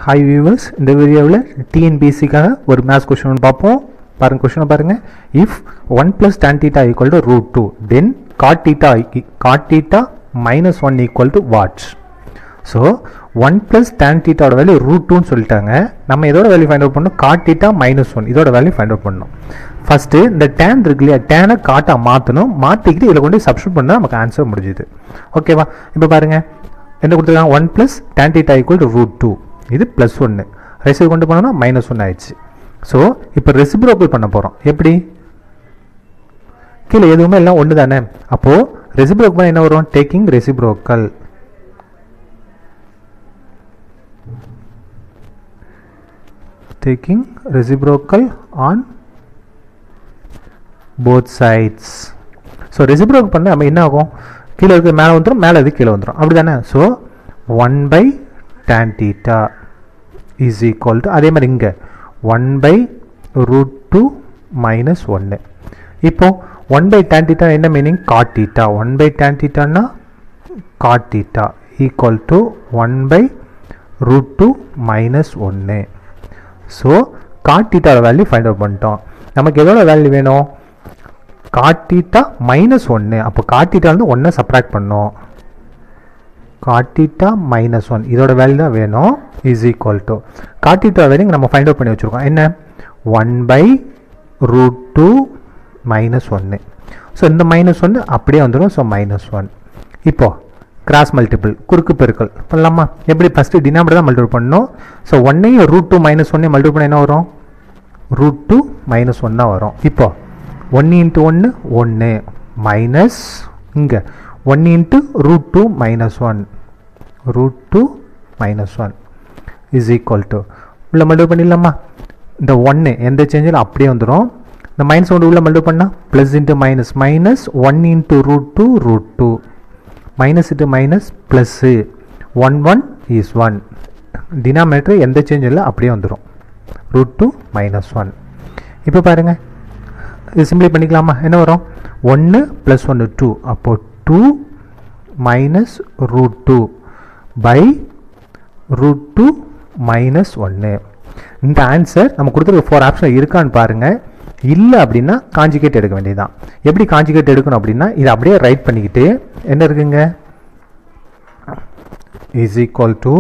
hi viewers இந்த வீடியோவில் டிஎன்பிஎஸ்சிக்காக ஒரு மேத்ஸ் கொஷின் பார்ப்போம் பாருங்க கொஷினை பாருங்கள் if one plus tan theta equal to root two then cot theta cot theta minus one equal to what's so one plus tan டீட்டாவோட value root டூன்னு சொல்லிட்டாங்க நம்ம இதோட வேல்யூ ஃபைண்ட் அவுட் பண்ணணும் காட் டீட்டா மைனஸ் ஒன் இதோட value find out பண்ணணும் first இந்த tan இருக்கு இல்லையா டேனை காட்டாக மாற்றணும் மாற்றிக்கிட்டு இதில் கொண்டு சப்ஸ்டியூட் பண்ணால் நமக்கு ஆன்சர் முடிஞ்சுது ஓகேவா இப்போ பாருங்கள் என்ன கொடுத்துருக்காங்க one plus tan theta equal to root two இது ப்ளஸ் ஒன்று ரெசிபிள் கொண்டு போனோம்னா மைனஸ் ஒன்று ஆயிடுச்சு ஸோ இப்போ ரெசிபிரோக்கல் பண்ண போகிறோம் எப்படி கீழே எதுவுமே எல்லாம் ஒன்று தானே அப்போது ரெசிபிரோக்கல் பண்ண என்ன வரும் taking reciprocal taking reciprocal on both sides so reciprocal பண்ண நம்ம என்ன ஆகும் கீழே இருக்க மேலே வந்துடும் மேலே இது கீழே வந்துடும் அப்படி தானே so one by tan theta is equal to அதே மாதிரி இங்கே one by root two minus ஒன்று இப்போ ஒன் பை டேன் டீட்டா என்ன meaning cot theta one by tan டீட்டான்னா cot theta equal to one by root two minus ஒன்று so cot டீட்டாவோட value find out பண்ணிட்டோம் நமக்கு எதோட வேல்யூ வேணும் காட் டீட்டா மைனஸ் ஒன்று அப்போ காட் டீட்டாலேருந்து ஒன்றை சப்ராக்ட் பண்ணோம் காட் டீட்டா மைனஸ் ஒன் இதோட வேல்யூ தான் வேணும் is equal to cot theta value நம்ம ஃபைண்ட் அவுட் பண்ணி வச்சுருக்கோம் என்ன one by root two minus ஒன்று ஸோ இந்த மைனஸ் ஒன்று அப்படியே வந்துடும் ஸோ மைனஸ் ஒன் இப்போது கிராஸ் மல்டிபிள் குறுக்கு பெருக்கல் பண்ணலாமா எப்படி ஃபஸ்ட்டு டினாமினேட்டர் தான் மல்டிபிள் பண்ணணும் ஸோ ஒன்னையும் ரூட் டூ மைனஸ் ஒன்னையும் மல்டிபிள் பண்ண என்ன வரும் ரூட் டூ மைனஸ் ஒன் தான் வரும் இப்போ ஒன்று இன்ட்டு ஒன்று ஒன்று மைனஸ் இங்கே one into root two minus one root two minus one is equal to உள்ள மல்டிபிள் பண்ணிடலாமா இந்த ஒன்று எந்த சேஞ்சிலும் அப்படியே வந்துடும் இந்த மைனஸ் ஒன்று உள்ள மல்டிபிள் பண்ணால் plus into minus minus one into root two root two minus into minus plus one one is one denominator எந்த சேஞ்சும் இல்லை அப்படியே வந்துடும் ரூட் டூ மைனஸ் ஒன் இப்போ பாருங்கள் இது சிம்பிளை பண்ணிக்கலாமா என்ன வரும் ஒன்று ப்ளஸ் ஒன்று டூ அப்போது two minus root two by root two minus ஒன்று இந்த ஆன்சர் நம்ம கொடுத்துருக்க ஃபோர் ஆப்ஷன் இருக்கான்னு பாருங்கள் இல்லை அப்படின்னா காஞ்சிகேட் எடுக்க வேண்டியதுதான் எப்படி காஞ்சிகேட் எடுக்கணும் அப்படின்னா இதை அப்படியே ரைட் பண்ணிக்கிட்டு என்ன இருக்குங்க is equal to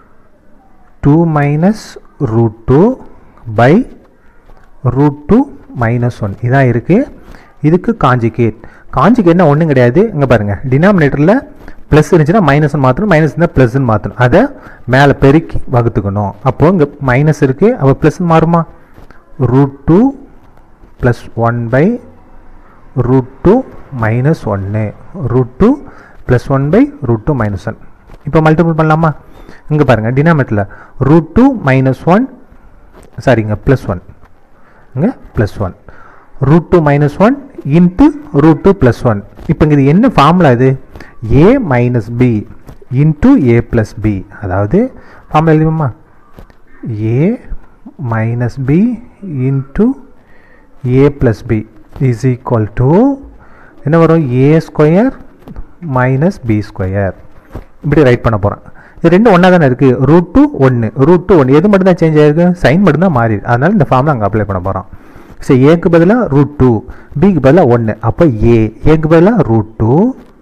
two minus root two by root two minus one இதான் இருக்குது இதுக்கு காஞ்சிகேட் காஞ்சிகேட்னா ஒன்றும் கிடையாது இங்கே பாருங்கள் டினாமினேட்டரில் ப்ளஸ் இருந்துச்சுன்னா மைனஸ் மாற்றணும் மைனஸ் இருந்தால் ப்ளஸ்ன்னு மாற்றணும் அதை மேலே பெருக்கி வகுத்துக்கணும் அப்போது இங்கே மைனஸ் இருக்குது அப்போ ப்ளஸ் மாறுமா root two plus one by root two minus ஒன்று root two plus one by root two minus one இப்போ மல்டிபிள் பண்ணலாமா இங்கே பாருங்கள் டினாமேட்டரில் ரூட் டூ மைனஸ் ஒன் சாரிங்க ப்ளஸ் ஒன் இங்கே plus one root two minus one into root two plus one இப்போ இங்கே இது என்ன ஃபார்முலா இது A minus B into A plus B அதாவது ஃபார்முலா எழுதுமா A minus B into A plus B is equal to என்ன வரும் A square minus B square இப்படி ரைட் பண்ண போகிறேன் இது ரெண்டும் ஒன்றா தானே இருக்குது ரூட் டூ ஒன்று ரூட் டூ ஒன்று எது மட்டும் தான் சேஞ்ச் ஆயிருக்கு சைன் மட்டும் தான் மாறி அதனால் இந்த ஃபார்மில் அங்கே அப்ளை பண்ண போகிறோம் சரி ஏக்கு பதிலாக ரூட் டூ பிக்கு பதிலாக ஒன்று அப்போ ஏ ஏக்கு பதிலாக root two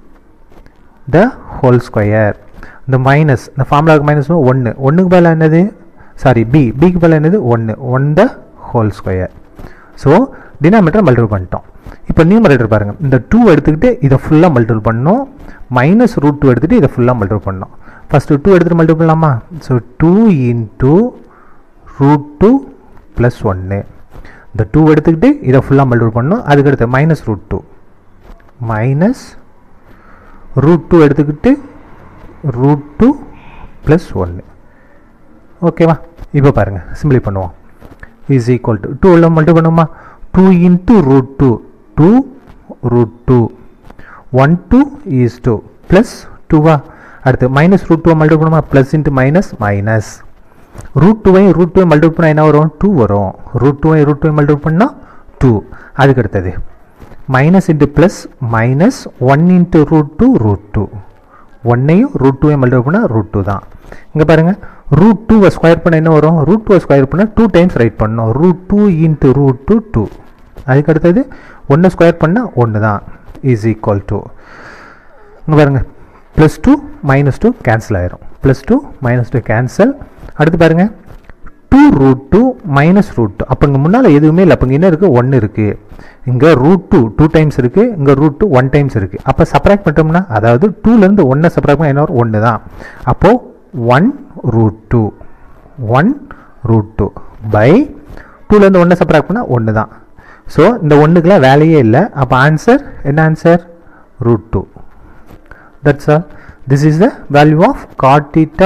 the whole square இந்த மைனஸ் இந்த ஃபார்முலாவுக்கு மைனஸ் ஒன்று ஒன்றுக்கு பதிலாக என்னது சாரி பி பிக்கு பதிலாக என்னது ஒன்று one the whole square so denominator multiple பண்ணிட்டோம் இப்போ நியூமரேட்டர் பாருங்கள் இந்த டூ எடுத்துக்கிட்டு இதை ஃபுல்லாக மல்டிபிள் பண்ணோம் மைனஸ் ரூட் டூ எடுத்துகிட்டு இதை ஃபுல்லாக மல்டிபிள் பண்ணோம் ஃபஸ்ட்டு டூ எடுத்துகிட்டு மல்டிபிள் பண்ணலாமா so two into root two plus ஒன்று இந்த டூ எடுத்துக்கிட்டு இதை ஃபுல்லாக மல்டிபிள் பண்ணோம் அதுக்கடுத்து minus root two minus root two எடுத்துக்கிட்டு ரூட் டூ ப்ளஸ் ஒன்று ஓகேவா இப்போ பாருங்கள் சிம்பிளி பண்ணுவோம் இஸ் ஈக்குவல் டு டூ உள்ள மல்டிபிள் பண்ணுமா two into root two two root two one two is two plus டூவா அடுத்து மைனஸ் ரூட் டூ மல்டிபிள் பண்ணுமா plus into minus minus root டூவையும் ரூட் டூவையும் மல்டிபிள் பண்ணால் என்ன வரும் டூ வரும் ரூட் டூவையும் ரூட் டூவையும் மல்டிபிள் பண்ணால் டூ அதுக்கு அடுத்தது minus into plus minus one into root two root two ஒன்னையும் ரூட் டூவையும் மல்டிபிள் பண்ணால் ரூட் டூ தான் இங்கே பாருங்கள் ரூட் டூவை ஸ்கொயர் பண்ண என்ன வரும் ரூட் டூவை ஸ்கொயர் பண்ணால் டூ டைம்ஸ் ரைட் பண்ணணும் root two into root two two அதுக்கு அடுத்தது ஒன்று ஸ்கொயர் பண்ணால் ஒன்று தான் இஸ் ஈக்குவல் டு இங்கே பாருங்கள் plus two minus two cancel ஆயிரும் plus two minus two cancel அடுத்து பாருங்கள் two root two minus root two அப்போ இங்கே முன்னால் எதுவுமே இல்லை அப்போ இங்கே என்ன இருக்குது ஒன்று இருக்குது இங்கே ரூட் டூ டூ டைம்ஸ் இருக்குது இங்கே ரூட் டூ ஒன் டைம்ஸ் இருக்குது அப்போ சப்ராக்ட் பண்ணிட்டோம்னா அதாவது டூலேருந்து ஒன்றை சப்ராக்ட் பண்ணால் என்ன வரும் ஒன்று தான் அப்போது one root two one root two by டூலேருந்து ஒன்றை சப்ராக்ட் பண்ணால் ஒன்று தான் ஸோ இந்த ஒன்றுக்கெலாம் வேலையே இல்லை அப்போ ஆன்சர் என்ன answer root two that's all this is the value of cot theta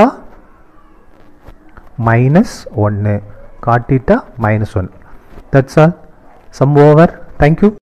minus 1 cot theta minus 1 that's all sum over thank you